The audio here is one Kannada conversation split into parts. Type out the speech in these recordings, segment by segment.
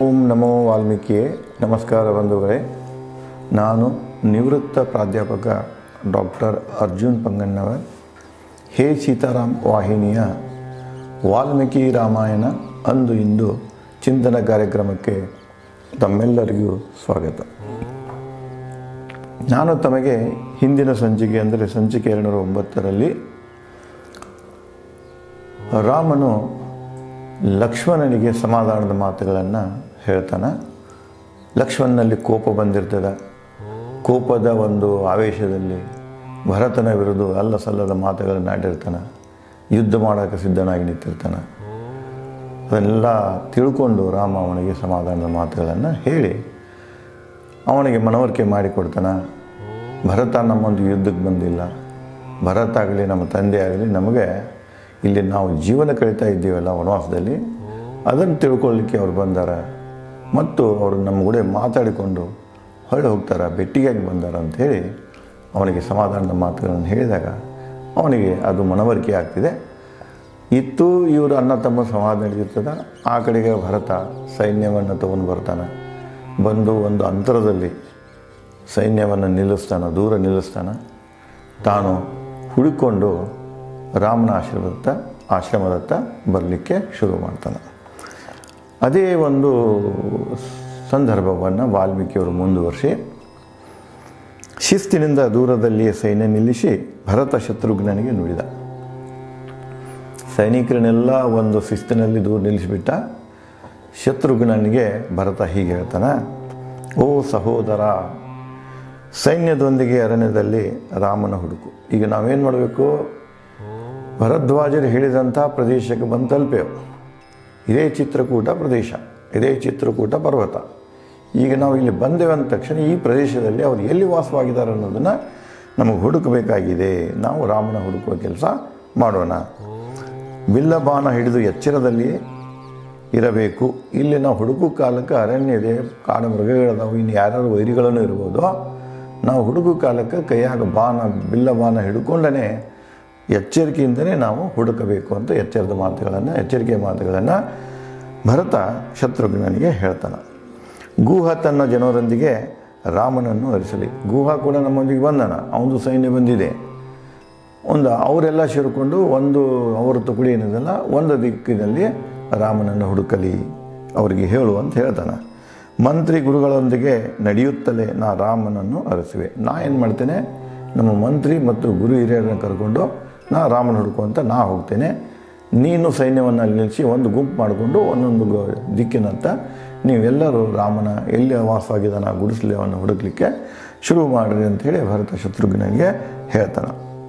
ಓಂ ನಮೋ ವಾಲ್ಮೀಕಿಯೇ ನಮಸ್ಕಾರ ಬಂಧುಗಳೇ ನಾನು ನಿವೃತ್ತ ಪ್ರಾಧ್ಯಾಪಕ ಡಾಕ್ಟರ್ ಅರ್ಜುನ್ ಪಂಗಣ್ಣವರ್ ಹೇ ಸೀತಾರಾಮ್ ವಾಹಿನಿಯ ವಾಲ್ಮೀಕಿ ರಾಮಾಯಣ ಅಂದು ಇಂದು ಚಿಂತನ ಕಾರ್ಯಕ್ರಮಕ್ಕೆ ತಮ್ಮೆಲ್ಲರಿಗೂ ಸ್ವಾಗತ ನಾನು ತಮಗೆ ಹಿಂದಿನ ಸಂಚಿಕೆ ಅಂದರೆ ಸಂಚಿಕೆ ಎರಡುನೂರ ಒಂಬತ್ತರಲ್ಲಿ ರಾಮನು ಲಕ್ಷ್ಮಣನಿಗೆ ಸಮಾಧಾನದ ಮಾತುಗಳನ್ನು ಹೇಳ್ತಾನೆ ಲಕ್ಷ್ಮಣನಲ್ಲಿ ಕೋಪ ಬಂದಿರ್ತದೆ ಕೋಪದ ಒಂದು ಆವೇಶದಲ್ಲಿ ಭರತನ ವಿರುದ್ಧ ಅಲ್ಲ ಸಲ್ಲದ ಮಾತುಗಳನ್ನು ಆಡಿರ್ತಾನೆ ಯುದ್ಧ ಮಾಡೋಕ್ಕೆ ಸಿದ್ಧನಾಗಿ ನಿಂತಿರ್ತಾನೆ ಅದನ್ನೆಲ್ಲ ತಿಳ್ಕೊಂಡು ರಾಮ ಅವನಿಗೆ ಸಮಾಧಾನದ ಮಾತುಗಳನ್ನು ಹೇಳಿ ಅವನಿಗೆ ಮನವರಿಕೆ ಮಾಡಿಕೊಡ್ತಾನೆ ಭರತ ನಮ್ಮೊಂದು ಯುದ್ಧಕ್ಕೆ ಬಂದಿಲ್ಲ ಭರತ ಆಗಲಿ ನಮ್ಮ ತಂದೆ ಆಗಲಿ ನಮಗೆ ಇಲ್ಲಿ ನಾವು ಜೀವನ ಕಳೀತಾ ಇದ್ದೀವಲ್ಲ ವನವಾಸದಲ್ಲಿ ಅದನ್ನು ತಿಳ್ಕೊಳ್ಳಿಕ್ಕೆ ಅವ್ರು ಬಂದಾರ ಮತ್ತು ಅವರು ನಮ್ಮ ಕೂಡ ಮಾತಾಡಿಕೊಂಡು ಹೊರಗೆ ಹೋಗ್ತಾರೆ ಭೇಟಿಯಾಗಿ ಬಂದಾರ ಅಂಥೇಳಿ ಅವನಿಗೆ ಸಮಾಧಾನದ ಮಾತುಗಳನ್ನು ಹೇಳಿದಾಗ ಅವನಿಗೆ ಅದು ಮನವರಿಕೆ ಆಗ್ತಿದೆ ಇತ್ತು ಇವರು ಅಣ್ಣ ತಮ್ಮ ಸಂವಾದ ನಡೆದಿರ್ತದೆ ಆ ಕಡೆಗೆ ಭರತ ಸೈನ್ಯವನ್ನು ತೊಗೊಂಡು ಬರ್ತಾನೆ ಬಂದು ಒಂದು ಅಂತರದಲ್ಲಿ ಸೈನ್ಯವನ್ನು ನಿಲ್ಲಿಸ್ತಾನೆ ದೂರ ನಿಲ್ಲಿಸ್ತಾನೆ ತಾನು ಹುಡುಕೊಂಡು ರಾಮನ ಆಶ್ರಮದತ್ತ ಆಶ್ರಮದತ್ತ ಬರಲಿಕ್ಕೆ ಶುರು ಮಾಡ್ತಾನೆ ಅದೇ ಒಂದು ಸಂದರ್ಭವನ್ನು ವಾಲ್ಮೀಕಿಯವರು ಮುಂದುವರಿಸಿ ಶಿಸ್ತಿನಿಂದ ದೂರದಲ್ಲಿಯೇ ಸೈನ್ಯ ನಿಲ್ಲಿಸಿ ಭರತ ಶತ್ರುಘ್ನನಿಗೆ ನುಡಿದ ಸೈನಿಕರನ್ನೆಲ್ಲ ಒಂದು ಶಿಸ್ತಿನಲ್ಲಿ ದೂರ ನಿಲ್ಲಿಸಿಬಿಟ್ಟ ಶತ್ರುಘ್ನನಿಗೆ ಭರತ ಹೀಗೆ ಹೇಳ್ತಾನೆ ಓ ಸಹೋದರ ಸೈನ್ಯದೊಂದಿಗೆ ಅರಣ್ಯದಲ್ಲಿ ರಾಮನ ಹುಡುಕು ಈಗ ನಾವೇನು ಮಾಡಬೇಕು ಭರದ್ವಾಜರು ಹೇಳಿದಂಥ ಪ್ರದೇಶಕ್ಕೆ ಬಂದು ತಲುಪೇವು ಇದೇ ಚಿತ್ರಕೂಟ ಪ್ರದೇಶ ಇದೇ ಚಿತ್ರಕೂಟ ಪರ್ವತ ಈಗ ನಾವು ಇಲ್ಲಿ ಬಂದೇವೆ ಅಂದ ತಕ್ಷಣ ಈ ಪ್ರದೇಶದಲ್ಲಿ ಅವರು ಎಲ್ಲಿ ವಾಸವಾಗಿದ್ದಾರೆ ಅನ್ನೋದನ್ನು ನಮಗೆ ಹುಡುಕಬೇಕಾಗಿದೆ ನಾವು ರಾಮನ ಹುಡುಕುವ ಕೆಲಸ ಮಾಡೋಣ ಬಿಲ್ಲ ಬಾಣ ಹಿಡಿದು ಎಚ್ಚರದಲ್ಲಿ ಇರಬೇಕು ಇಲ್ಲಿ ನಾವು ಹುಡುಕು ಕಾಲಕ್ಕೆ ಅರಣ್ಯ ಇದೆ ಕಾಡು ಮೃಗಗಳದಾವು ಇನ್ನು ಯಾರ್ಯಾರು ವೈರಿಗಳನ್ನು ಇರ್ಬೋದು ನಾವು ಹುಡುಕು ಕಾಲಕ್ಕೆ ಕೈಯಾಗ ಬಾಣ ಬಿಲ್ಲ ಬಾಣ ಹಿಡ್ಕೊಂಡೇ ಎಚ್ಚರಿಕೆಯಿಂದಲೇ ನಾವು ಹುಡುಕಬೇಕು ಅಂತ ಎಚ್ಚರದ ಮಾತುಗಳನ್ನು ಎಚ್ಚರಿಕೆ ಮಾತುಗಳನ್ನು ಭರತ ಶತ್ರುಘ್ನನಿಗೆ ಹೇಳ್ತಾನೆ ಗೂಹ ತನ್ನ ಜನರೊಂದಿಗೆ ರಾಮನನ್ನು ಅರಿಸಲಿ ಗೂಹ ಕೂಡ ನಮ್ಮೊಂದಿಗೆ ಬಂದನ ಅವನದು ಸೈನ್ಯ ಬಂದಿದೆ ಒಂದು ಅವರೆಲ್ಲ ಸೇರಿಕೊಂಡು ಒಂದು ಅವರ ತುಕಡಿ ಏನಿದೆಲ್ಲ ಒಂದು ದಿಕ್ಕಿನಲ್ಲಿ ರಾಮನನ್ನು ಹುಡುಕಲಿ ಅವರಿಗೆ ಹೇಳು ಅಂತ ಹೇಳ್ತಾನೆ ಮಂತ್ರಿ ಗುರುಗಳೊಂದಿಗೆ ನಡೆಯುತ್ತಲೇ ನಾ ರಾಮನನ್ನು ಅರಸುವೆ ನಾ ಏನು ಮಾಡ್ತೇನೆ ನಮ್ಮ ಮಂತ್ರಿ ಮತ್ತು ಗುರು ಹಿರಿಯರನ್ನು ಕರ್ಕೊಂಡು ನಾ ರಾಮನ ಹುಡುಕುವಂತ ನಾ ಹೋಗ್ತೇನೆ ನೀನು ಸೈನ್ಯವನ್ನು ಅಲ್ಲಿ ನಿಲ್ಲಿಸಿ ಒಂದು ಗುಂಪು ಮಾಡಿಕೊಂಡು ಒಂದೊಂದು ಗೊ ದಿಕ್ಕಿನಂತ ನೀವೆಲ್ಲರೂ ರಾಮನ ಎಲ್ಲಿ ವಾಸವಾಗಿದ್ದಾನ ಗುಡಿಸಲೆವನ್ನು ಹುಡುಕ್ಲಿಕ್ಕೆ ಶುರು ಮಾಡಿರಿ ಅಂಥೇಳಿ ಭರತ ಶತ್ರುಘ್ನಿಗೆ ಹೇಳ್ತಾನೆ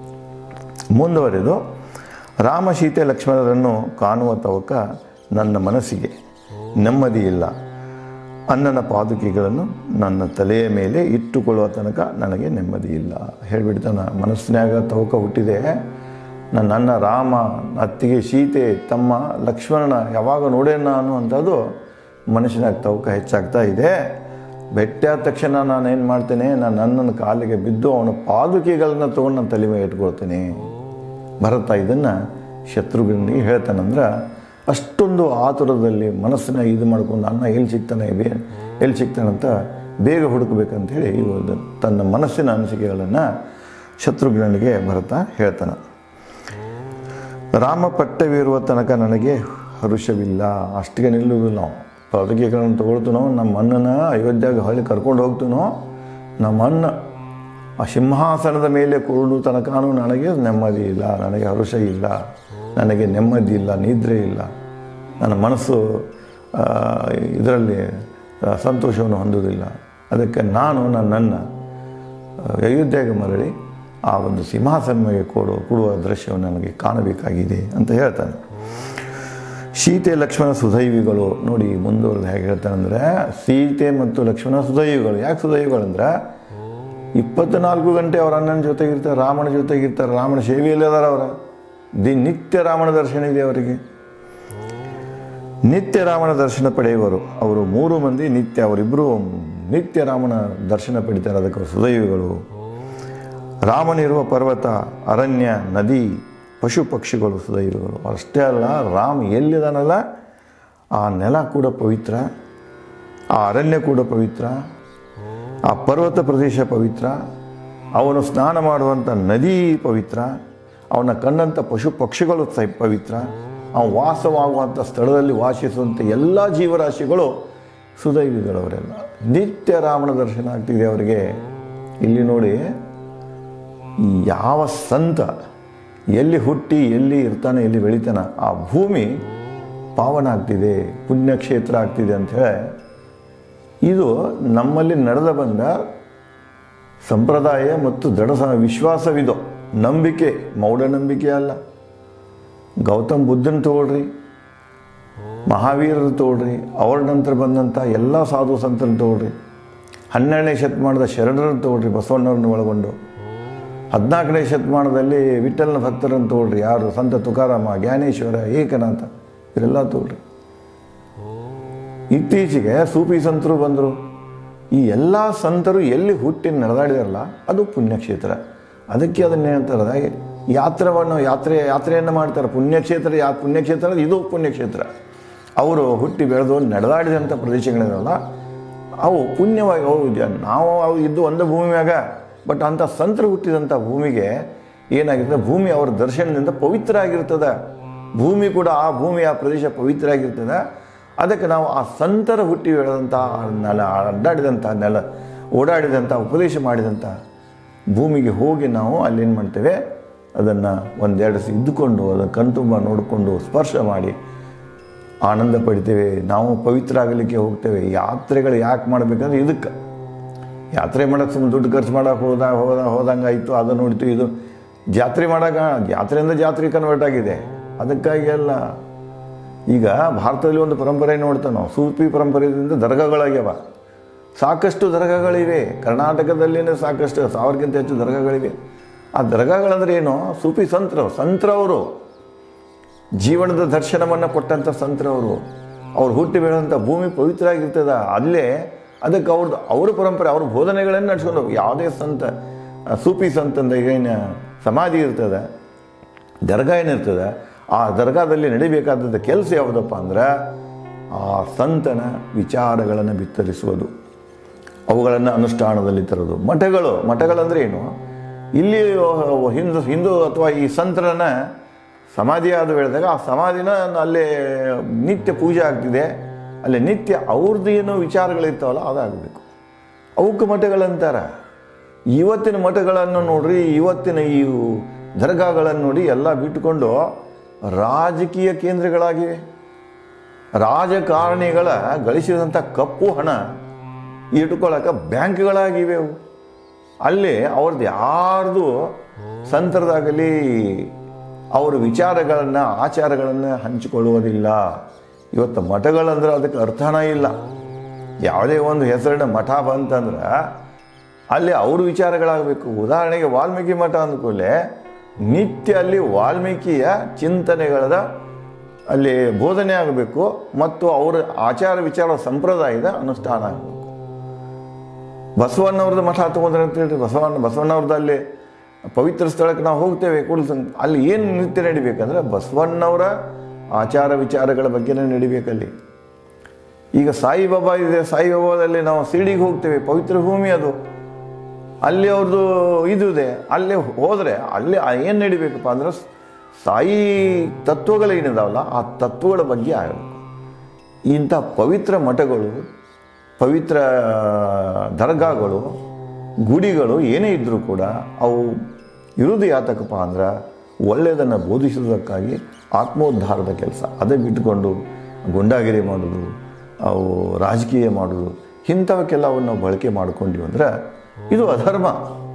ಮುಂದುವರೆದು ರಾಮ ಸೀತೆ ಲಕ್ಷ್ಮಣರನ್ನು ಕಾಣುವ ತವಕ ನನ್ನ ಮನಸ್ಸಿಗೆ ನೆಮ್ಮದಿ ಇಲ್ಲ ಅನ್ನನ ಪಾದುಕೆಗಳನ್ನು ನನ್ನ ತಲೆಯ ಮೇಲೆ ಇಟ್ಟುಕೊಳ್ಳುವ ತನಕ ನನಗೆ ನೆಮ್ಮದಿ ಇಲ್ಲ ಹೇಳಿಬಿಡ್ತಾನೆ ಮನಸ್ಸಿನಾಗ ತವಕ ಹುಟ್ಟಿದೆ ನನ್ನ ಅಣ್ಣ ರಾಮ ಅತ್ತಿಗೆ ಸೀತೆ ತಮ್ಮ ಲಕ್ಷ್ಮಣನ ಯಾವಾಗ ನೋಡೇನ ನಾನು ಅಂತದು ಮನಸ್ಸಿನಾಗ ತವಕ ಹೆಚ್ಚಾಗ್ತಾ ಇದೆ ಬೆಟ್ಟಾದ ತಕ್ಷಣ ನಾನು ಏನು ಮಾಡ್ತೇನೆ ನಾನು ನನ್ನನ್ನು ಕಾಲಿಗೆ ಬಿದ್ದು ಅವನ ಪಾದುಕೆಗಳನ್ನ ತೊಗೊಂಡು ನನ್ನ ತಲೆ ಮೇಲೆ ಇಟ್ಕೊಳ್ತೇನೆ ಭರತ ಇದನ್ನು ಶತ್ರುಘ್ನಿಗೆ ಹೇಳ್ತಾನಂದ್ರೆ ಅಷ್ಟೊಂದು ಆತುರದಲ್ಲಿ ಮನಸ್ಸನ್ನ ಇದು ಮಾಡ್ಕೊಂಡು ಅನ್ನ ಎಲ್ಲಿ ಸಿಗ್ತಾನೆ ಬೇ ಎಲ್ಲಿ ಸಿಗ್ತಾನಂತ ಬೇಗ ಹುಡುಕಬೇಕಂತೇಳಿ ಇವರು ತನ್ನ ಮನಸ್ಸಿನ ಅನಿಸಿಕೆಗಳನ್ನು ಶತ್ರುಘ್ನಿಗೆ ಭರತ ಹೇಳ್ತಾನೆ ರಾಮ ಪಟ್ಟವಿರುವ ತನಕ ನನಗೆ ಹರುಷವಿಲ್ಲ ಅಷ್ಟಿಗೆ ನಿಲ್ಲುವುದಿಲ್ಲ ನಾವು ಪಾದುಕೆಗಳನ್ನು ತೊಗೊಳ್ತೀನೋ ನಮ್ಮ ಅಣ್ಣನ ಅಯೋಧ್ಯಾಗ ಹೊಳ್ಳಿ ಕರ್ಕೊಂಡು ಹೋಗ್ತೀನೋ ನಮ್ಮ ಅಣ್ಣ ಆ ಸಿಂಹಾಸನದ ಮೇಲೆ ಕುರುಡು ತನಕನೂ ನನಗೆ ನೆಮ್ಮದಿ ಇಲ್ಲ ನನಗೆ ಹರುಷ ಇಲ್ಲ ನನಗೆ ನೆಮ್ಮದಿ ಇಲ್ಲ ನಿದ್ರೆ ಇಲ್ಲ ನನ್ನ ಮನಸ್ಸು ಇದರಲ್ಲಿ ಸಂತೋಷವನ್ನು ಹೊಂದುವುದಿಲ್ಲ ಅದಕ್ಕೆ ನಾನು ನನ್ನನ್ನು ಅಯೋಧ್ಯೆಗೆ ಮರಳಿ ಆ ಒಂದು ಸಿಂಹಾಸನಮಗೆ ಕೊಡು ಕೊಡುವ ದೃಶ್ಯವನ್ನು ನನಗೆ ಕಾಣಬೇಕಾಗಿದೆ ಅಂತ ಹೇಳ್ತಾನೆ ಸೀತೆ ಲಕ್ಷ್ಮಣ ಸುದೈವಿಗಳು ನೋಡಿ ಮುಂದುವರೆದು ಹೇಗೆ ಹೇಳ್ತಾನೆ ಅಂದರೆ ಸೀತೆ ಮತ್ತು ಲಕ್ಷ್ಮಣ ಸುದೈವಿಗಳು ಯಾಕೆ ಸುದೈವಿಗಳಂದ್ರೆ ಇಪ್ಪತ್ನಾಲ್ಕು ಗಂಟೆ ಅವ್ರ ಅಣ್ಣನ ಜೊತೆಗಿರ್ತಾರೆ ರಾಮನ ಜೊತೆಗಿರ್ತಾರೆ ರಾಮನ ಸೇವೆಯಲ್ಲಿ ಅದಾರ ಅವರ ದಿ ನಿತ್ಯ ರಾಮನ ದರ್ಶನ ಇದೆ ಅವರಿಗೆ ನಿತ್ಯ ರಾಮನ ದರ್ಶನ ಪಡೆಯುವರು ಅವರು ಮೂರು ಮಂದಿ ನಿತ್ಯ ಅವರಿಬ್ಬರು ನಿತ್ಯ ರಾಮನ ದರ್ಶನ ಪಡಿತಾರೆ ಅದಕ್ಕೆ ಸುದೈವಿಗಳು ರಾಮನಿರುವ ಪರ್ವತ ಅರಣ್ಯ ನದಿ ಪಶು ಪಕ್ಷಿಗಳು ಸುದೈವಿಗಳು ಅಷ್ಟೇ ಅಲ್ಲ ರಾಮ ಎಲ್ಲಿದಾನಲ್ಲ ಆ ನೆಲ ಕೂಡ ಪವಿತ್ರ ಆ ಅರಣ್ಯ ಕೂಡ ಪವಿತ್ರ ಆ ಪರ್ವತ ಪ್ರದೇಶ ಪವಿತ್ರ ಅವನು ಸ್ನಾನ ಮಾಡುವಂಥ ನದಿ ಪವಿತ್ರ ಅವನ ಕಂಡಂಥ ಪಶು ಪಕ್ಷಿಗಳು ಸ ಪವಿತ್ರ ಅವನು ವಾಸವಾಗುವಂಥ ಸ್ಥಳದಲ್ಲಿ ವಾಸಿಸುವಂಥ ಎಲ್ಲ ಜೀವರಾಶಿಗಳು ಸುದೈವಿಗಳವರೆಲ್ಲ ನಿತ್ಯ ರಾಮನ ದರ್ಶನ ಆಗ್ತಿದೆ ಅವರಿಗೆ ಇಲ್ಲಿ ನೋಡಿ ಯಾವ ಸಂತ ಎಲ್ಲಿ ಹುಟ್ಟಿ ಎಲ್ಲಿ ಇರ್ತಾನೆ ಎಲ್ಲಿ ಬೆಳಿತಾನೆ ಆ ಭೂಮಿ ಪಾವನ ಆಗ್ತಿದೆ ಪುಣ್ಯಕ್ಷೇತ್ರ ಆಗ್ತಿದೆ ಅಂಥೇಳಿ ಇದು ನಮ್ಮಲ್ಲಿ ನಡೆದ ಬಂದ ಸಂಪ್ರದಾಯ ಮತ್ತು ದೃಢ ಸ- ವಿಶ್ವಾಸವಿದು ನಂಬಿಕೆ ಮೌಢನಂಬಿಕೆ ಅಲ್ಲ ಗೌತಮ್ ಬುದ್ಧನ ತಗೊಳ್ರಿ ಮಹಾವೀರರು ತಗೊಳ್ರಿ ಅವ್ರ ನಂತರ ಬಂದಂಥ ಎಲ್ಲ ಸಾಧು ಸಂತರನ್ನು ತಗೊಳ್ರಿ ಹನ್ನೆರಡನೇ ಶತಮಾನದ ಶರಣರನ್ನು ತಗೊಳ್ರಿ ಬಸವಣ್ಣವ್ರನ್ನ ಒಳಗೊಂಡು ಹದಿನಾಲ್ಕನೇ ಶತಮಾನದಲ್ಲಿ ವಿಠ್ಠಲನ ಭಕ್ತರನ್ನು ತಗೊಳ್ರಿ ಯಾರು ಸಂತ ತುಕಾರಾಮ ಜ್ಞಾನೇಶ್ವರ ಏಕನಾಥ ಇವರೆಲ್ಲ ತಗೊಳ್ರಿ ಇತ್ತೀಚೆಗೆ ಸೂಫಿ ಸಂತರು ಬಂದರು ಈ ಎಲ್ಲ ಸಂತರು ಎಲ್ಲಿ ಹುಟ್ಟಿ ನಡೆದಾಡಿದಾರಲ್ಲ ಅದು ಪುಣ್ಯಕ್ಷೇತ್ರ ಅದಕ್ಕೆ ಅದನ್ನೇ ಹೇಳ್ತಾರೆ ಯಾತ್ರವನ್ನು ಯಾತ್ರೆ ಯಾತ್ರೆಯನ್ನು ಮಾಡ್ತಾರೆ ಪುಣ್ಯಕ್ಷೇತ್ರ ಯಾ ಪುಣ್ಯಕ್ಷೇತ್ರ ಇದು ಪುಣ್ಯಕ್ಷೇತ್ರ ಅವರು ಹುಟ್ಟಿ ಬೆಳೆದು ನಡೆದಾಡಿದಂಥ ಪ್ರದೇಶಗಳಿದಾವಲ್ಲ ಅವು ಪುಣ್ಯವಾಗಿ ಅವು ಜ- ನಾವು ಅವು ಇದ್ದು ಒಂದೇ ಭೂಮಿ ಮ್ಯಾಗ ಬಟ್ ಅಂಥ ಸಂತರು ಹುಟ್ಟಿದಂಥ ಭೂಮಿಗೆ ಏನಾಗಿರ್ತದೆ ಭೂಮಿ ಅವರ ದರ್ಶನದಿಂದ ಪವಿತ್ರ ಆಗಿರ್ತದೆ ಭೂಮಿ ಕೂಡ ಆ ಭೂಮಿ ಆ ಪ್ರದೇಶ ಪವಿತ್ರ ಆಗಿರ್ತದೆ ಅದಕ್ಕೆ ನಾವು ಆ ಸಂತರ ಹುಟ್ಟಿ ಬೆಳೆದಂಥ ಆ ನೆಲ ಆ ಅಡ್ಡಾಡಿದಂಥ ನೆಲ ಓಡಾಡಿದಂಥ ಉಪದೇಶ ಮಾಡಿದಂಥ ಭೂಮಿಗೆ ಹೋಗಿ ನಾವು ಅಲ್ಲೇನು ಮಾಡ್ತೇವೆ ಅದನ್ನು ಒಂದೆರಡು ಸ ಇದ್ದುಕೊಂಡು ಅದನ್ನು ಕಣ್ತುಂಬ ನೋಡಿಕೊಂಡು ಸ್ಪರ್ಶ ಮಾಡಿ ಆನಂದ ಪಡಿತೇವೆ ನಾವು ಪವಿತ್ರ ಆಗಲಿಕ್ಕೆ ಹೋಗ್ತೇವೆ ಯಾತ್ರೆಗಳು ಯಾಕೆ ಮಾಡಬೇಕಂದ್ರೆ ಇದಕ್ಕೆ ಯಾತ್ರೆ ಮಾಡೋಕ್ಕೆ ಸುಮ್ಮನೆ ದುಡ್ಡು ಖರ್ಚು ಮಾಡೋಕೆ ಹೋದ ಹೋದ ಹೋದಂಗೆ ಆಯಿತು ಅದು ನೋಡ್ತು ಇದು ಜಾತ್ರೆ ಮಾಡೋಕೆ ಜಾತ್ರೆಯಿಂದ ಜಾತ್ರೆ ಕನ್ವರ್ಟ್ ಆಗಿದೆ ಅದಕ್ಕಾಗಿ ಅಲ್ಲ ಈಗ ಭಾರತದಲ್ಲಿ ಒಂದು ಪರಂಪರೆ ನೋಡ್ತೇವೆ ನಾವು ಸೂಫಿ ಪರಂಪರೆಯಿಂದ ದರ್ಗಾಗಳಾಗ್ಯವ ಸಾಕಷ್ಟು ದರ್ಗಾಗಳಿವೆ ಕರ್ನಾಟಕದಲ್ಲಿನೇ ಸಾಕಷ್ಟು ಸಾವಿರಕ್ಕಿಂತ ಹೆಚ್ಚು ದರ್ಗಾಗಳಿವೆ ಆ ದರ್ಗಾಗಳಂದ್ರೆ ಏನು ಸೂಫಿ ಸಂತರು ಸಂತರವರು ಜೀವನದ ದರ್ಶನವನ್ನು ಕೊಟ್ಟಂಥ ಸಂತರವರು ಅವ್ರು ಹುಟ್ಟಿ ಬೆಳೆದಂಥ ಭೂಮಿ ಪವಿತ್ರ ಆಗಿರ್ತದ ಅಲ್ಲೇ ಅದಕ್ಕೆ ಅವ್ರದ್ದು ಅವ್ರ ಪರಂಪರೆ ಅವ್ರ ಬೋಧನೆಗಳನ್ನು ನಡ್ಸ್ಕೊಂಡು ಹೋಗಿ ಯಾವುದೇ ಸಂತ ಆ, ಸೂಫಿ ಸಂತಂದ ಏನು ಸಮಾಧಿ ಇರ್ತದೆ ದರ್ಗಾ ಏನಿರ್ತದೆ ಆ ದರ್ಗಾದಲ್ಲಿ ನಡಿಬೇಕಾದದ್ದು ಕೆಲಸ ಯಾವುದಪ್ಪ ಅಂದ್ರೆ ಆ ಸಂತನ ವಿಚಾರಗಳನ್ನು ಬಿತ್ತರಿಸುವುದು ಅವುಗಳನ್ನು ಅನುಷ್ಠಾನದಲ್ಲಿ ತರೋದು ಮಠಗಳು ಮಠಗಳಂದ್ರೆ ಏನು ಇಲ್ಲಿ ಹಿಂದೂ ಹಿಂದೂ ಅಥವಾ ಈ ಸಂತರನ್ನ ಸಮಾಧಿ ಆದ ಬೆಳೆದಾಗ ಆ ಸಮಾಧಿನ ಅಲ್ಲೇ ನಿತ್ಯ ಪೂಜೆ ಆಗ್ತಿದೆ ಅಲ್ಲಿ ನಿತ್ಯ ಅವ್ರದ್ದು ಏನೋ ವಿಚಾರಗಳಿರ್ತಾವಲ್ಲ ಅದಾಗಬೇಕು ಅವಕ್ಕೆ ಮಠಗಳಂತಾರ ಇವತ್ತಿನ ಮಠಗಳನ್ನು ನೋಡ್ರಿ ಇವತ್ತಿನ ಈ ದರ್ಗಾಗಳನ್ನು ನೋಡಿ ಎಲ್ಲ ಬಿಟ್ಟುಕೊಂಡು ರಾಜಕೀಯ ಕೇಂದ್ರಗಳಾಗಿವೆ ರಾಜಕಾರಣಿಗಳ ಗಳಿಸಿದಂಥ ಕಪ್ಪು ಹಣ ಇಟ್ಕೊಳ್ಳೋಕೆ ಬ್ಯಾಂಕ್ಗಳಾಗಿವೆ ಅವು ಅಲ್ಲಿ ಅವ್ರದ್ದು ಯಾರ್ದು ಸಂತರದಾಗಲಿ ಅವರ ವಿಚಾರಗಳನ್ನು ಆಚಾರಗಳನ್ನು ಹಂಚಿಕೊಳ್ಳುವುದಿಲ್ಲ ಇವತ್ತು ಮಠಗಳಂದ್ರೆ ಅದಕ್ಕೆ ಅರ್ಥನೇ ಇಲ್ಲ ಯಾವುದೇ ಒಂದು ಹೆಸರಿನ ಮಠ ಬಂತಂದ್ರೆ ಅಲ್ಲಿ ಅವ್ರ ವಿಚಾರಗಳಾಗಬೇಕು ಉದಾಹರಣೆಗೆ ವಾಲ್ಮೀಕಿ ಮಠ ಅಂದ್ಕೂಡಲೇ ನಿತ್ಯ ಅಲ್ಲಿ ವಾಲ್ಮೀಕಿಯ ಚಿಂತನೆಗಳದ ಅಲ್ಲಿ ಬೋಧನೆ ಆಗಬೇಕು ಮತ್ತು ಅವರ ಆಚಾರ ವಿಚಾರ ಸಂಪ್ರದಾಯದ ಅನುಷ್ಠಾನ ಆಗಬೇಕು ಬಸವಣ್ಣವ್ರದ್ದು ಮಠ ತಗೊಂಡ್ರೆ ಅಂತ ಹೇಳ್ರಿ ಬಸವಣ್ಣ ಬಸವಣ್ಣವ್ರದ್ದು ಅಲ್ಲಿ ಪವಿತ್ರ ಸ್ಥಳಕ್ಕೆ ನಾವು ಹೋಗ್ತೇವೆ ಕುಡಿಸ್ ಅಲ್ಲಿ ಏನು ನೃತ್ಯ ನಡಿಬೇಕಂದ್ರೆ ಬಸವಣ್ಣವರ ಆಚಾರ ವಿಚಾರಗಳ ಬಗ್ಗೆನೇ ನಡಿಬೇಕಲ್ಲಿ ಈಗ ಸಾಯಿಬಾಬಾ ಇದೆ ಸಾಯಿಬಾಬಾದಲ್ಲಿ ನಾವು ಶಿರ್ಡಿಗೆ ಹೋಗ್ತೇವೆ ಪವಿತ್ರ ಭೂಮಿ ಅದು ಅಲ್ಲಿ ಅವ್ರದ್ದು ಇದು ಇದೆ ಅಲ್ಲಿ ಹೋದರೆ ಅಲ್ಲಿ ಏನು ನಡಿಬೇಕಪ್ಪ ಅಂದ್ರೆ ಸಾಯಿ ತತ್ವಗಳೇನಿದಾವಲ್ಲ ಆ ತತ್ವಗಳ ಬಗ್ಗೆ ಆಗಬೇಕು ಇಂಥ ಪವಿತ್ರ ಮಠಗಳು ಪವಿತ್ರ ದರ್ಗಾಗಳು ಗುಡಿಗಳು ಏನೇ ಇದ್ದರೂ ಕೂಡ ಅವು ಇರುವುದು ಯಾತಕಪ್ಪ ಅಂದ್ರೆ ಒಳ್ಳೆಯದನ್ನು ಬೋಧಿಸೋದಕ್ಕಾಗಿ ಆತ್ಮೋದ್ಧಾರದ ಕೆಲಸ ಅದೇ ಬಿಟ್ಟುಕೊಂಡು ಗುಂಡಾಗಿರಿ ಮಾಡೋದು ಅವು ರಾಜಕೀಯ ಮಾಡೋದು ಇಂಥವಕ್ಕೆಲ್ಲ ಅವನ್ನು ನಾವು ಬಳಕೆ ಮಾಡ್ಕೊಂಡಿವಿ ಅಂದ್ರೆ ಇದು ಅಧರ್ಮ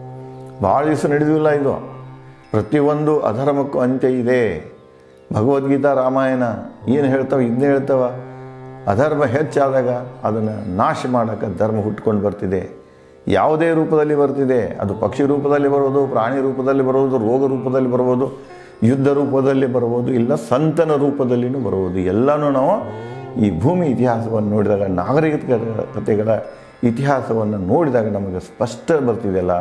ಭಾಳ ದಿವಸ ನಡೆದಿಲ್ಲ ಇದು ಪ್ರತಿಯೊಂದು ಅಧರ್ಮಕ್ಕೂ ಅಂತ್ಯ ಇದೆ ಭಗವದ್ಗೀತಾ ರಾಮಾಯಣ ಏನು ಹೇಳ್ತಾವ ಇದನ್ನೇ ಹೇಳ್ತಾವ ಅಧರ್ಮ ಹೆಚ್ಚಾದಾಗ ಅದನ್ನು ನಾಶ ಮಾಡೋಕ್ಕೆ ಧರ್ಮ ಹುಟ್ಕೊಂಡು ಬರ್ತಿದೆ ಯಾವುದೇ ರೂಪದಲ್ಲಿ ಬರ್ತಿದೆ ಅದು ಪಕ್ಷಿ ರೂಪದಲ್ಲಿ ಬರೋದು ಪ್ರಾಣಿ ರೂಪದಲ್ಲಿ ಬರೋದು ರೋಗ ರೂಪದಲ್ಲಿ ಬರ್ಬೋದು ಯುದ್ಧ ರೂಪದಲ್ಲಿ ಬರ್ಬೋದು ಇಲ್ಲ ಸಂತನ ರೂಪದಲ್ಲಿನೂ ಬರ್ಬೋದು ಎಲ್ಲನೂ ನಾವು ಈ ಭೂಮಿ ಇತಿಹಾಸವನ್ನು ನೋಡಿದಾಗ ನಾಗರಿಕತೆಗಳ ಇತಿಹಾಸವನ್ನು ನೋಡಿದಾಗ ನಮಗೆ ಸ್ಪಷ್ಟ ಬರ್ತಿದೆಯಲ್ಲ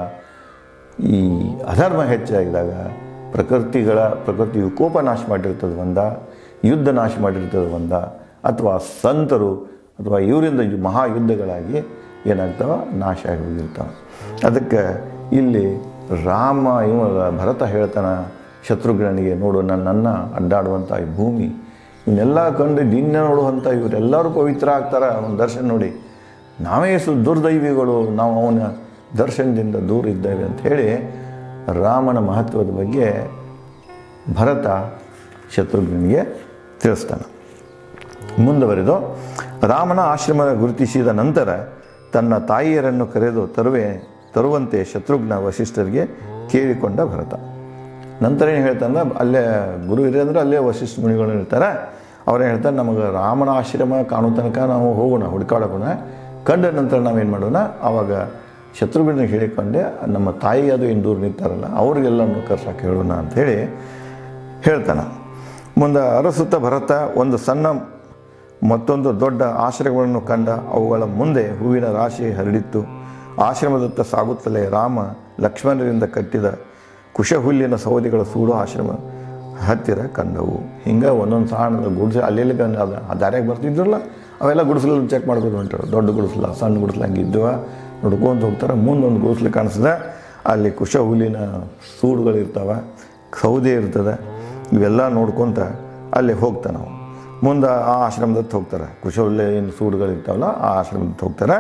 ಈ ಅಧರ್ಮ ಹೆಚ್ಚಾಗಿದಾಗ ಪ್ರಕೃತಿಗಳ ಪ್ರಕೃತಿ ವಿಕೋಪ ನಾಶ ಮಾಡಿರ್ತದೆ ಒಂದ ಯುದ್ಧ ನಾಶ ಮಾಡಿರ್ತದೆ ಒಂದ ಅಥವಾ ಸಂತರು ಅಥವಾ ಇವರಿಂದ ಯು- ಮಹಾಯುದ್ಧಗಳಾಗಿ ಏನಾಗ್ತಾವ ನಾಶ ಆಗಿ ಹೋಗಿರ್ತಾವೆ ಅದಕ್ಕೆ ಇಲ್ಲಿ ರಾಮ ಇವ ಭರತ ಹೇಳ್ತಾನೆ ಶತ್ರುಘ್ನಿಗೆ ನೋಡು ನನ್ನನ್ನು ಅಡ್ಡಾಡುವಂಥ ಈ ಭೂಮಿ ಇವನ್ನೆಲ್ಲ ಕಂಡು ನಿನ್ನೆ ನೋಡುವಂಥ ಇವರೆಲ್ಲರೂ ಪವಿತ್ರ ಆಗ್ತಾರೆ ಅವನ ದರ್ಶನ ನೋಡಿ ನಾವೇ ಸು ದುರ್ದೈವಿಗಳು ನಾವು ಅವನ ದರ್ಶನದಿಂದ ದೂರ ಇದ್ದೇವೆ ಅಂತ ಹೇಳಿ ರಾಮನ ಮಹತ್ವದ ಬಗ್ಗೆ ಭರತ ಶತ್ರುಘ್ನಿಗೆ ತಿಳಿಸ್ತಾನೆ ಮುಂದುವರೆದು ರಾಮನ ಆಶ್ರಮ ಗುರುತಿಸಿದ ನಂತರ ತನ್ನ ತಾಯಿಯರನ್ನು ಕರೆದು ತರುವೆ ತರುವಂತೆ ಶತ್ರುಘ್ನ ವಶಿಷ್ಠರಿಗೆ ಕೇಳಿಕೊಂಡ ಭರತ ನಂತರ ಏನು ಹೇಳ್ತಾನೆ ಅಲ್ಲೇ ಗುರು ಹಿರಿಯಂದ್ರೆ ಅಲ್ಲೇ ವಶಿಷ್ಠ ಮುನಿಗಳು ಇರ್ತಾರೆ ಅವ್ರೇನು ಹೇಳ್ತಾರೆ ನಮಗೆ ರಾಮನ ಆಶ್ರಮ ಕಾಣೋ ತನಕ ನಾವು ಹೋಗೋಣ ಹುಡುಕಾಡೋಣ ಕಂಡ ನಂತರ ನಾವೇನು ಮಾಡೋಣ ಆವಾಗ ಶತ್ರುಘ್ನ ಹೇಳಿಕೊಂಡೆ ನಮ್ಮ ತಾಯಿ ಅದು ಏನು ದೂರ ನಿಂತಾರಲ್ಲ ಅವ್ರಿಗೆಲ್ಲನೂ ಕರ್ಸಕ್ಕೆ ಹೇಳೋಣ ಅಂಥೇಳಿ ಹೇಳ್ತಾನೆ ಮುಂದೆ ಅರಸುತ್ತ ಭರತ ಒಂದು ಸಣ್ಣ ಮತ್ತೊಂದು ದೊಡ್ಡ ಆಶ್ರಮಗಳನ್ನು ಕಂಡ ಅವುಗಳ ಮುಂದೆ ಹೂವಿನ ರಾಶಿ ಹರಡಿತ್ತು ಆಶ್ರಮದತ್ತ ಸಾಗುತ್ತಲೇ ರಾಮ ಲಕ್ಷ್ಮಣರಿಂದ ಕಟ್ಟಿದ ಕುಶಹುಲ್ಲಿನ ಸೌದಿಗಳ ಸೂಡು ಆಶ್ರಮ ಹತ್ತಿರ ಕಂಡವು ಹಿಂಗೆ ಒಂದೊಂದು ಸಣ್ಣ ಗುಡಿಸಲು ಅಲ್ಲಿ ಅದು ಆ ದಾರ್ಯಾಗ ಬರ್ತಿದ್ರಲ್ಲ ಅವೆಲ್ಲ ಗುಡಿಸಲು ಚೆಕ್ ಮಾಡ್ಕೊಂಡು ಹೊಂಟಾರೆ ದೊಡ್ಡ ಗುಡಿಸಲ ಸಣ್ಣ ಗುಡಿಸಲು ಹಂಗಿದ್ವ ನೋಡ್ಕೊಂಡು ಹೋಗ್ತಾರೆ ಮುಂದೊಂದು ಗುಡಿಸಲು ಕಾಣಿಸ್ತದೆ ಅಲ್ಲಿ ಕುಶಹುಲ್ಲಿನ ಸೂಡುಗಳಿರ್ತಾವೆ ಸೌದೆ ಇರ್ತದೆ ಇವೆಲ್ಲ ನೋಡ್ಕೊತ ಅಲ್ಲಿ ಹೋಗ್ತಾನೆ ನಾವು ಮುಂದೆ ಆ ಆಶ್ರಮದತ್ತ ಹೋಗ್ತಾರೆ ಕುಶಹುಲ್ಲೆ ಏನು ಸೂಡುಗಳಿರ್ತಾವಲ್ಲ ಆ ಆಶ್ರಮದತ್ತ ಹೋಗ್ತಾರೆ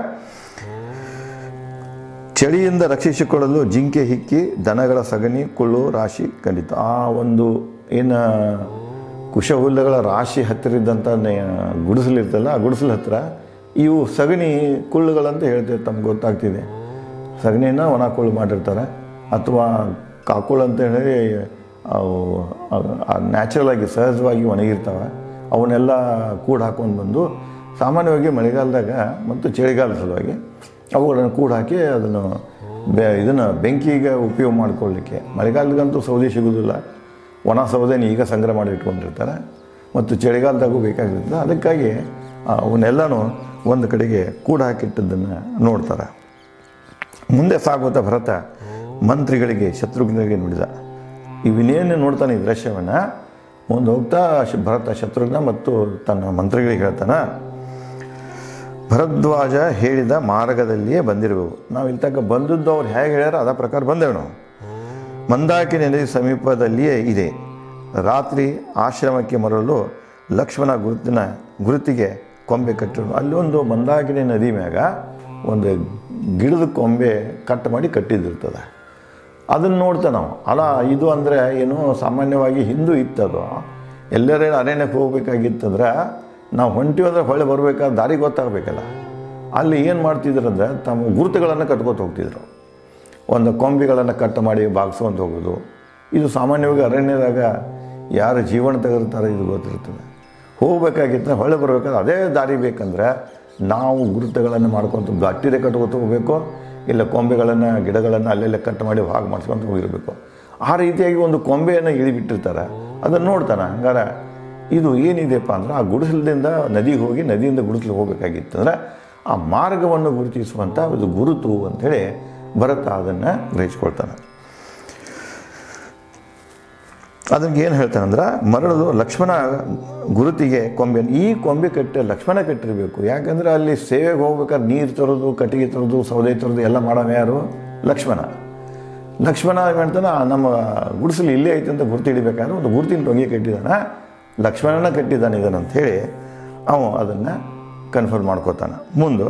ಚಳಿಯಿಂದ ರಕ್ಷಿಸಿಕೊಳ್ಳಲು ಜಿಂಕೆ ಹಿಕ್ಕಿ ದನಗಳ ಸಗಣಿ ಕುಳ್ಳು ರಾಶಿ ಕಂಡಿತು ಆ ಒಂದು ಏನು ಕುಶಹುಲ್ಲಗಳ ರಾಶಿ ಹತ್ತಿರ ಇದ್ದಂಥ ಗುಡಿಸಲಿರ್ತಲ್ಲ ಆ ಗುಡಿಸಲ ಹತ್ತಿರ ಇವು ಸಗಣಿ ಕುಳ್ಳುಗಳಂತ ಹೇಳ್ತೇವೆ ತಮ್ಗೆ ಗೊತ್ತಾಗ್ತಿದೆ ಸಗಣಿನ ಒಣ ಕುಳ್ಳು ಮಾಡಿರ್ತಾರೆ ಅಥವಾ ಕಾಕುಳು ಅಂತ ಹೇಳಿ ಅವು ನ್ಯಾಚುರಲ್ ಆಗಿ ಸಹಜವಾಗಿ ಒಣಗಿರ್ತವೆ ಅವನ್ನೆಲ್ಲ ಕೂಡ್ ಹಾಕೊಂಡು ಬಂದು ಸಾಮಾನ್ಯವಾಗಿ ಮಳೆಗಾಲದಾಗ ಮತ್ತು ಚಳಿಗಾಲ ಸಲುವಾಗಿ ಅವುಗಳನ್ನು ಕೂಡ ಹಾಕಿ ಅದನ್ನು ಬೆ ಇದನ್ನು ಬೆಂಕಿಗೆ ಉಪಯೋಗ ಮಾಡ್ಕೊಳ್ಳಿಕ್ಕೆ ಮಳೆಗಾಲದಾಗಂತೂ ಸೌದೆ ಸಿಗೋದಿಲ್ಲ ಒಣ ಸೌದೆನ ಈಗ ಸಂಗ್ರಹ ಮಾಡಿ ಇಟ್ಕೊಂಡಿರ್ತಾರೆ ಮತ್ತು ಚಳಿಗಾಲದಾಗೂ ಬೇಕಾಗಿರ್ತದೆ ಅದಕ್ಕಾಗಿ ಅವನ್ನೆಲ್ಲನೂ ಒಂದು ಕಡೆಗೆ ಕೂಡ ಹಾಕಿಟ್ಟದ್ದನ್ನು ನೋಡ್ತಾರೆ ಮುಂದೆ ಸಾಗುತ್ತಾ ಭರತ ಮಂತ್ರಿಗಳಿಗೆ ಶತ್ರುಘ್ನಿಗೆ ನುಡಿದ ಇವನ್ನೇನು ನೋಡ್ತಾನೆ ಈ ದೃಶ್ಯವನ್ನು ಮುಂದೆ ಹೋಗ್ತಾ ಶ- ಭರತ ಶತ್ರುಘ್ನ ಮತ್ತು ತನ್ನ ಮಂತ್ರಿಗಳಿಗೆ ಹೇಳ್ತಾನೆ ಭರದ್ವಾಜ ಹೇಳಿದ ಮಾರ್ಗದಲ್ಲಿಯೇ ಬಂದಿರುವೆವು ನಾವು ಇಲ್ಲಿ ತನಕ ಬಂದದ್ದು ಅವ್ರು ಹೇಗೆ ಹೇಳ್ಯಾರ ಅದ ಪ್ರಕಾರ ಬಂದೇವು ನಾವು ಮಂದಾಕಿನಿ ನದಿ ಸಮೀಪದಲ್ಲಿಯೇ ಇದೆ ರಾತ್ರಿ ಆಶ್ರಮಕ್ಕೆ ಮರಳು ಲಕ್ಷ್ಮಣ ಗುರುತಿನ ಗುರುತಿಗೆ ಕೊಂಬೆ ಕಟ್ಟಿರು ಅಲ್ಲಿ ಒಂದು ಮಂದಾಕಿನಿ ನದಿ ಮ್ಯಾಗ ಒಂದು ಗಿಡದ ಕೊಂಬೆ ಕಟ್ ಮಾಡಿ ಕಟ್ಟಿದ್ದಿರ್ತದೆ ಅದನ್ನು ನೋಡ್ತೇವೆ ನಾವು ಅಲ್ಲ ಇದು ಅಂದರೆ ಏನು ಸಾಮಾನ್ಯವಾಗಿ ಹಿಂದೂ ಇತ್ತದು ಎಲ್ಲರೇ ಅರಣ್ಯಕ್ಕೆ ಹೋಗ್ಬೇಕಾಗಿತ್ತಂದ್ರೆ ನಾವು ಹೊಂಟಿವಿ ಅಂದ್ರೆ ಹೊಳೆ ಬರಬೇಕಾದ್ರೆ ದಾರಿ ಗೊತ್ತಾಗಬೇಕಲ್ಲ ಅಲ್ಲಿ ಏನು ಮಾಡ್ತಿದ್ರು ಅಂದರೆ ತಮ್ಮ ಗುರುತುಗಳನ್ನು ಕಟ್ಕೊತ ಹೋಗ್ತಿದ್ರು ಒಂದು ಕೊಂಬಿಗಳನ್ನು ಕಟ್ ಮಾಡಿ ಬಾಗಿಸ್ಕೊಂಡು ಹೋಗೋದು ಇದು ಸಾಮಾನ್ಯವಾಗಿ ಅರಣ್ಯದಾಗ ಯಾರು ಜೀವನ ತೆಗೆದಿರ್ತಾರೆ ಇದು ಗೊತ್ತಿರ್ತದೆ ಹೋಗ್ಬೇಕಾಗಿತ್ತು ಹೊಳೆ ಬರಬೇಕಾದ್ರೆ ಅದೇ ದಾರಿ ಬೇಕಂದ್ರೆ ನಾವು ಗುರುತುಗಳನ್ನು ಮಾಡ್ಕೊತ ಗಟ್ಟಿರೆ ಕಟ್ಕೊತ ಹೋಗ್ಬೇಕು ಇಲ್ಲ ಕೊಂಬೆಗಳನ್ನು ಗಿಡಗಳನ್ನು ಅಲ್ಲೆಲ್ಲ ಕಟ್ ಮಾಡಿ ಭಾಗ ಮಾಡ್ಸ್ಕೊಂತ ಹೋಗಿರಬೇಕು ಆ ರೀತಿಯಾಗಿ ಒಂದು ಕೊಂಬೆಯನ್ನು ಇಳಿಬಿಟ್ಟಿರ್ತಾರೆ ಅದನ್ನು ನೋಡ್ತಾನೆ ಹಂಗಾರೆ ಇದು ಏನಿದೆಪ್ಪ ಅಂದ್ರೆ ಆ ಗುಡಿಸಲದಿಂದ ನದಿಗೆ ಹೋಗಿ ನದಿಯಿಂದ ಗುಡಿಸಲು ಹೋಗಬೇಕಾಗಿತ್ತಂದ್ರೆ ಆ ಮಾರ್ಗವನ್ನು ಗುರುತಿಸುವಂಥ ಒಂದು ಗುರುತು ಅಂಥೇಳಿ ಭರತ ಅದನ್ನು ಗ್ರಹಿಸ್ಕೊಳ್ತಾನೆ ಅದಕ್ಕೆ ಏನು ಹೇಳ್ತಾನಂದ್ರೆ ಮರಳು ಲಕ್ಷ್ಮಣ ಗುರುತಿಗೆ ಕೊಂಬೆ ಈ ಕೊಂಬೆ ಕಟ್ಟಿ ಲಕ್ಷ್ಮಣ ಕಟ್ಟಿರಬೇಕು ಯಾಕಂದ್ರೆ ಅಲ್ಲಿ ಸೇವೆಗೆ ಹೋಗ್ಬೇಕಾದ್ರೆ ನೀರು ತರೋದು ಕಟ್ಟಿಗೆ ತರೋದು ಸೌದೆ ತರೋದು ಎಲ್ಲ ಮಾಡೋಣ ಯಾರು ಲಕ್ಷ್ಮಣ ಲಕ್ಷ್ಮಣ ಏನು ಮಾಡ್ತಾನೆ ನಮ್ಮ ಗುಡಿಸಲು ಇಲ್ಲೇ ಐತೆ ಅಂತ ಗುರುತು ಹಿಡಿಬೇಕಾದ್ರೆ ಒಂದು ಗುರುತಿನ ಟೊಂಗಿ ಕಟ್ಟಿದ್ದಾನೆ ಲಕ್ಷ್ಮಣನ ಕಟ್ಟಿದ್ದಾನೆ ಇದನ್ನಂತ ಹೇಳಿ ಅವ ಅದನ್ನು ಕನ್ಫರ್ಮ್ ಮಾಡ್ಕೋತಾನೆ ಮುಂದೆ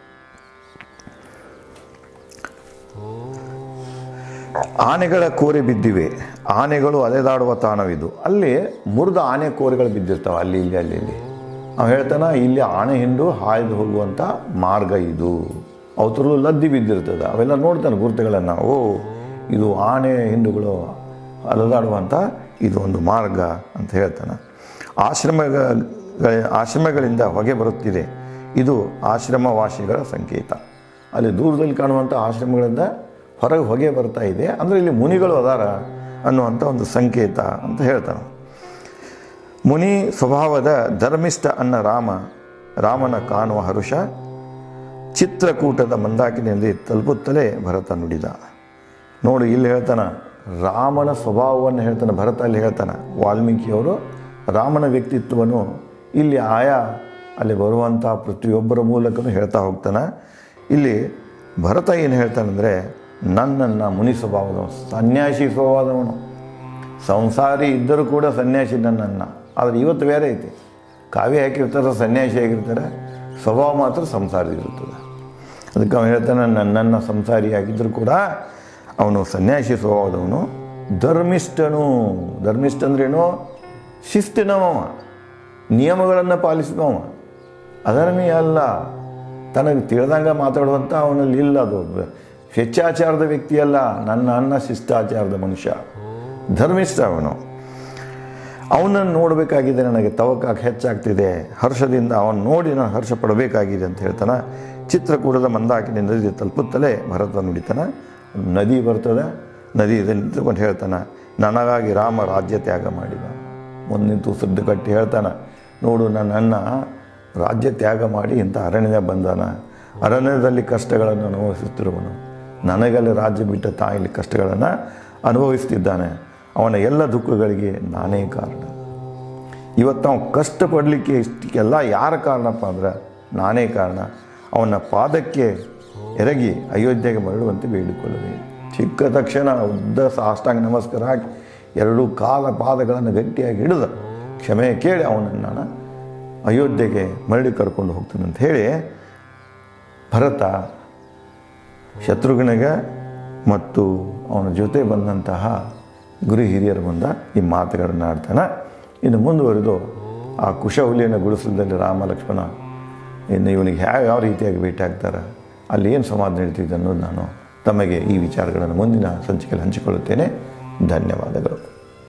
ಆನೆಗಳ ಕೋರೆ ಬಿದ್ದಿವೆ ಆನೆಗಳು ಅಲೆದಾಡುವ ತಾಣವಿದು ಅಲ್ಲಿ ಮುರಿದ ಆನೆ ಕೋರೆಗಳು ಬಿದ್ದಿರ್ತಾವೆ ಅಲ್ಲಿ ಇಲ್ಲಿ ಅಲ್ಲಿ ಇಲ್ಲಿ ಅವ ಹೇಳ್ತಾನ ಇಲ್ಲಿ ಆನೆ ಹಿಂಡು ಹಾಯ್ದು ಹೋಗುವಂಥ ಮಾರ್ಗ ಇದು ಅವತರು ಲದ್ದಿ ಬಿದ್ದಿರ್ತದೆ ಅವೆಲ್ಲ ನೋಡ್ತಾನೆ ಗುರುತುಗಳನ್ನು ಓ ಇದು ಆನೆ ಹಿಂಡುಗಳು ಅಲೆದಾಡುವಂಥ ಇದು ಒಂದು ಮಾರ್ಗ ಅಂತ ಹೇಳ್ತಾನೆ ಆಶ್ರಮಗಳ ಆಶ್ರಮಗಳಿಂದ ಹೊಗೆ ಬರುತ್ತಿದೆ ಇದು ಆಶ್ರಮವಾಸಿಗಳ ಸಂಕೇತ ಅಲ್ಲಿ ದೂರದಲ್ಲಿ ಕಾಣುವಂಥ ಆಶ್ರಮಗಳಿಂದ ಹೊರಗೆ ಹೊಗೆ ಬರ್ತಾ ಇದೆ ಅಂದರೆ ಇಲ್ಲಿ ಮುನಿಗಳು ಅದಾರ ಅನ್ನುವಂಥ ಒಂದು ಸಂಕೇತ ಅಂತ ಹೇಳ್ತಾನೆ ಮುನಿ ಸ್ವಭಾವದ ಧರ್ಮಿಷ್ಠ ಅನ್ನ ರಾಮ ರಾಮನ ಕಾಣುವ ಹರುಷ ಚಿತ್ರಕೂಟದ ಮಂದಾಕಿನಿಂದ ತಲುಪುತ್ತಲೇ ಭರತ ನುಡಿದ ನೋಡಿ ಇಲ್ಲಿ ಹೇಳ್ತಾನೆ ರಾಮನ ಸ್ವಭಾವವನ್ನು ಹೇಳ್ತಾನೆ ಭರತ ಅಲ್ಲಿ ಹೇಳ್ತಾನೆ ವಾಲ್ಮೀಕಿಯವರು ರಾಮನ ವ್ಯಕ್ತಿತ್ವವನ್ನು ಇಲ್ಲಿ ಆಯಾ ಅಲ್ಲಿ ಬರುವಂಥ ಪ್ರತಿಯೊಬ್ಬರ ಮೂಲಕನೂ ಹೇಳ್ತಾ ಹೋಗ್ತಾನೆ ಇಲ್ಲಿ ಭರತ ಏನು ಹೇಳ್ತಾನಂದರೆ ನನ್ನನ್ನು ಮುನಿ ಸ್ವಭಾವದವನು ಸನ್ಯಾಸಿ ಸ್ವಭಾವದವನು ಸಂಸಾರಿ ಇದ್ದರೂ ಕೂಡ ಸನ್ಯಾಸಿ ನನ್ನನ್ನು ಆದರೆ ಇವತ್ತು ಬೇರೆ ಐತಿ ಕಾವ್ಯ ಹಾಕಿರ್ತಾರೆ ಸನ್ಯಾಸಿ ಆಗಿರ್ತಾರೆ ಸ್ವಭಾವ ಮಾತ್ರ ಸಂಸಾರಿ ಇರುತ್ತದೆ ಅದಕ್ಕೆ ಅವನು ಹೇಳ್ತಾನೆ ನನ್ನನ್ನು ಸಂಸಾರಿ ಆಗಿದ್ದರೂ ಕೂಡ ಅವನು ಸನ್ಯಾಸಿ ಸ್ವಭಾವದವನು ಧರ್ಮಿಷ್ಠನು ಧರ್ಮಿಷ್ಠ ಅಂದ್ರೇನು ಶಿಸ್ತಿನವ ನಿಯಮಗಳನ್ನು ಪಾಲಿಸಿದವ ಅಧರ್ಮಿ ಅಲ್ಲ ತನಗೆ ತಿಳಿದಂಗೆ ಮಾತಾಡುವಂಥ ಅವನಲ್ಲಿ ಇಲ್ಲ ಅದು ಸ್ವೇಚ್ಛಾಚಾರದ ವ್ಯಕ್ತಿ ಅಲ್ಲ ನನ್ನ ಅನ್ನ ಶಿಷ್ಟಾಚಾರದ ಮನುಷ್ಯ ಧರ್ಮಿಷ್ಠ ಅವನು ಅವನನ್ನು ನೋಡಬೇಕಾಗಿದೆ ನನಗೆ ತವಕ ಹೆಚ್ಚಾಗ್ತಿದೆ ಹರ್ಷದಿಂದ ಅವನು ನೋಡಿ ನಾನು ಹರ್ಷ ಪಡಬೇಕಾಗಿದೆ ಅಂತ ಹೇಳ್ತಾನೆ ಚಿತ್ರಕೂಟದ ಮಂದಾಕಿನಿ ನದಿ ತಲುಪುತ್ತಲೇ ಭರತ ನುಡಿತಾನೆ ನದಿ ಬರ್ತದೆ ನದಿ ಇದೆ ನಿಂತ್ಕೊಂಡು ಹೇಳ್ತಾನೆ ನನಗಾಗಿ ರಾಮ ರಾಜ್ಯ ತ್ಯಾಗ ಮಾಡಿದ ಮುಂದೆ ನಿಂತು ಸುದ್ದು ಕಟ್ಟಿ ಹೇಳ್ತಾನೆ ನೋಡು ನನ್ನ ಅಣ್ಣ ರಾಜ್ಯ ತ್ಯಾಗ ಮಾಡಿ ಇಂಥ ಅರಣ್ಯ ಬಂದಾನ ಅರಣ್ಯದಲ್ಲಿ ಕಷ್ಟಗಳನ್ನು ಅನುಭವಿಸುತ್ತಿರುವನು ನನಗಲ್ಲಿ ರಾಜ್ಯ ಬಿಟ್ಟ ತಾಯಿಲಿ ಕಷ್ಟಗಳನ್ನು ಅನುಭವಿಸ್ತಿದ್ದಾನೆ ಅವನ ಎಲ್ಲ ದುಃಖಗಳಿಗೆ ನಾನೇ ಕಾರಣ ಇವತ್ತು ನಾವು ಕಷ್ಟಪಡಲಿಕ್ಕೆ ಇಷ್ಟಕ್ಕೆಲ್ಲ ಯಾರ ಕಾರಣಪ್ಪ ಅಂದ್ರೆ ನಾನೇ ಕಾರಣ ಅವನ ಪಾದಕ್ಕೆ ಎರಗಿ ಅಯೋಧ್ಯೆಗೆ ಮರಳುವಂತೆ ಬೇಡಿಕೊಳ್ಳುವೆ ಚಿಕ್ಕ ತಕ್ಷಣ ಉದ್ದ ಸಾಷ್ಟಾಂಗ ನಮಸ್ಕಾರ ಹಾಕಿ ಎರಡೂ ಕಾಲ ಪಾದಗಳನ್ನು ಗಟ್ಟಿಯಾಗಿ ಹಿಡಿದ ಕ್ಷಮೆ ಕೇಳಿ ಅವನನ್ನು ನಾನು ಅಯೋಧ್ಯೆಗೆ ಮರಳಿ ಕರ್ಕೊಂಡು ಹೋಗ್ತೀನಿ ಅಂತ ಹೇಳಿ ಭರತ ಶತ್ರುಘ್ನಿಗೆ ಮತ್ತು ಅವನ ಜೊತೆ ಬಂದಂತಹ ಗುರು ಹಿರಿಯರ ಮುಂದೆ ಈ ಮಾತುಗಳನ್ನು ಆಡ್ತಾನೆ ಇನ್ನು ಮುಂದುವರೆದು ಆ ಕುಶಹುಲಿಯನ್ನು ಗುಡಿಸಲದಲ್ಲಿ ರಾಮ ಲಕ್ಷ್ಮಣ ಇನ್ನು ಇವನಿಗೆ ಯಾವ ಯಾವ ರೀತಿಯಾಗಿ ಭೇಟಿ ಆಗ್ತಾರೆ ಅಲ್ಲಿ ಏನು ಸಮಾಧಾನ ನಡೀತಿದೆ ಅನ್ನೋದು ನಾನು ತಮಗೆ ಈ ವಿಚಾರಗಳನ್ನು ಮುಂದಿನ ಸಂಚಿಕೆಯಲ್ಲಿ ಹಂಚಿಕೊಳ್ಳುತ್ತೇನೆ ಧನ್ಯವಾದಗಳು